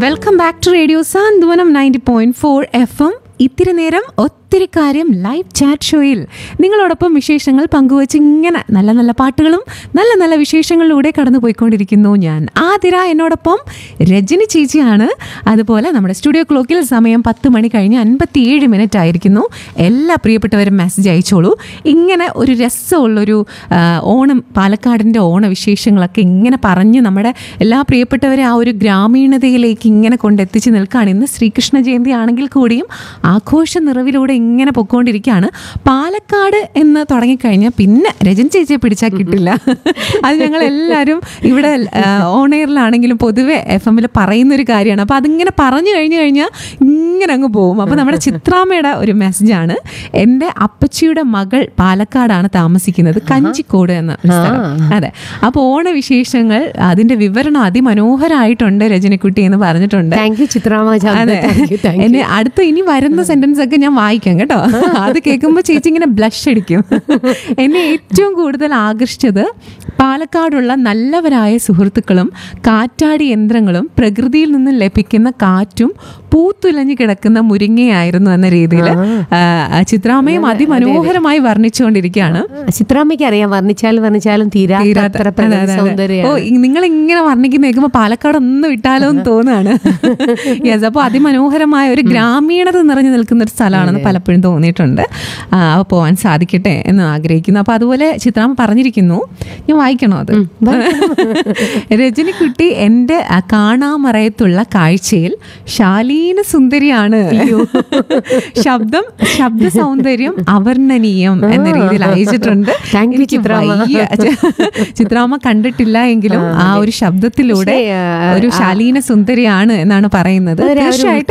Welcome back to radio Santhwanam ninety point four F M ഇത്തിരി നേരം ഒത്തിരി കാര്യം ലൈവ് ചാറ്റ് ഷോയിൽ നിങ്ങളോടൊപ്പം വിശേഷങ്ങൾ പങ്കുവച്ച് ഇങ്ങനെ നല്ല നല്ല പാട്ടുകളും നല്ല നല്ല വിശേഷങ്ങളിലൂടെ കടന്നു പോയിക്കൊണ്ടിരിക്കുന്നു ഞാൻ ആതിര എന്നോടൊപ്പം രജനി ചേച്ചിയാണ് അതുപോലെ നമ്മുടെ സ്റ്റുഡിയോ ക്ലോക്കിൽ സമയം പത്ത് മണി കഴിഞ്ഞ് അൻപത്തിയേഴ് മിനിറ്റ് ആയിരിക്കുന്നു എല്ലാ പ്രിയപ്പെട്ടവരും മെസ്സേജ് അയച്ചോളൂ ഇങ്ങനെ ഒരു രസമുള്ളൊരു ആ, ഓണം പാലക്കാടിൻ്റെ ഓണവിശേഷങ്ങളൊക്കെ ഇങ്ങനെ പറഞ്ഞ് നമ്മുടെ എല്ലാ പ്രിയപ്പെട്ടവരെ ആ ഒരു ഗ്രാമീണതയിലേക്ക് ഇങ്ങനെ കൊണ്ടെത്തിച്ച് നിൽക്കുകയാണ് ഇന്ന് ശ്രീകൃഷ്ണ ജയന്തി ആണെങ്കിൽ കൂടിയും ആഘോഷ നിറവിലൂടെ ഇങ്ങനെ പൊക്കോണ്ടിരിക്കുകയാണ് പാലക്കാട് എന്ന് തുടങ്ങിക്കഴിഞ്ഞാൽ പിന്നെ രജൻ ചേച്ചിയെ പിടിച്ചാൽ കിട്ടില്ല അത് ഞങ്ങൾ എല്ലാവരും ഇവിടെ ഓണെയറിലാണെങ്കിലും പൊതുവെ എഫ് എമ്മിൽ പറയുന്നൊരു കാര്യമാണ് അപ്പോൾ അതിങ്ങനെ പറഞ്ഞു കഴിഞ്ഞു കഴിഞ്ഞാൽ ഇങ്ങനെ അങ്ങ് പോകും അപ്പോൾ നമ്മുടെ ചിത്രാമ്മയുടെ ഒരു മെസ്സേജാണ് എൻ്റെ അപ്പച്ചിയുടെ മകൾ പാലക്കാടാണ് താമസിക്കുന്നത് കഞ്ചിക്കോട് എന്ന സ്ഥലം അതെ അപ്പോൾ ഓണവിശേഷങ്ങൾ അതിന്റെ വിവരണം അതിമനോഹരമായിട്ടുണ്ട് രജനിക്കുട്ടി എന്ന് പറഞ്ഞിട്ടുണ്ട് താങ്ക് യു ചിത്രാമ അതെ എന്നെ അടുത്ത ഇനി വരുന്ന സെന്റൻസ് ഒക്കെ ഞാൻ വായിക്കാം കേട്ടോ അത് കേൾക്കുമ്പോൾ ചേച്ചി ഇങ്ങനെ ബ്ലഷ് അടിക്കും എന്നെ ഏറ്റവും കൂടുതൽ ആകർഷിച്ചത് പാലക്കാടുള്ള നല്ലവരായ സുഹൃത്തുക്കളും കാറ്റാടി യന്ത്രങ്ങളും പ്രകൃതിയിൽ നിന്ന് ലഭിക്കുന്ന കാറ്റും പൂത്തുലഞ്ഞു കിടക്കുന്ന മുരിങ്ങയായിരുന്നു എന്ന രീതിയിൽ ചിത്രാമയും അതിമനോഹരമായി വർണ്ണിച്ചുകൊണ്ടിരിക്കുകയാണ് ചിത്രാമ്മയ്ക്ക് അറിയാം വർണ്ണിച്ചാലും വർണ്ണിച്ചാലും തീരാത്ത തീരാത്ത- അത്ര അതെ, അതെ, അതെ. സൗന്ദര്യം ഓ നിങ്ങൾ ഇങ്ങനെ വർണ്ണിക്കുന്ന കേൾക്കുമ്പോൾ പാലക്കാട് ഒന്ന് വിട്ടാലോ എന്ന് തോന്നുകയാണ് യെസ് അപ്പോൾ അതിമനോഹരമായ ഒരു ഗ്രാമീണത നിറഞ്ഞു നിൽക്കുന്ന ഒരു സ്ഥലമാണെന്ന് പലപ്പോഴും തോന്നിയിട്ടുണ്ട് ആ, അപ്പോൾ പോകാൻ സാധിക്കട്ടെ എന്ന് ആഗ്രഹിക്കുന്നു അപ്പോൾ അതുപോലെ ചിത്രാമ്മ പറഞ്ഞിരിക്കുന്നു ഞാൻ വായിക്കണോ അത് രജനിക്കുട്ടി എൻ്റെ ആ, കാണാമറയത്തുള്ള കാഴ്ചയിൽ ശാലീന സുന്ദരിയാണ് ശബ്ദം ശബ്ദ സൗന്ദര്യം അവർണ്ണനീയം എന്ന രീതിയിൽ അയച്ചിട്ടുണ്ട് Thank you, എനിക്ക് ചിത്രാമ്മ. വയ്യ. ചിത്രാമ്മ കണ്ടിട്ടില്ല എങ്കിലും ആ ഒരു ശബ്ദത്തിലൂടെ പക്ഷേ, ആ, ഒരു ശാലീന സുന്ദരിയാണ് എന്നാണ് പറയുന്നത് അതൊരു ആ ഒരു തീർച്ചയായിട്ടും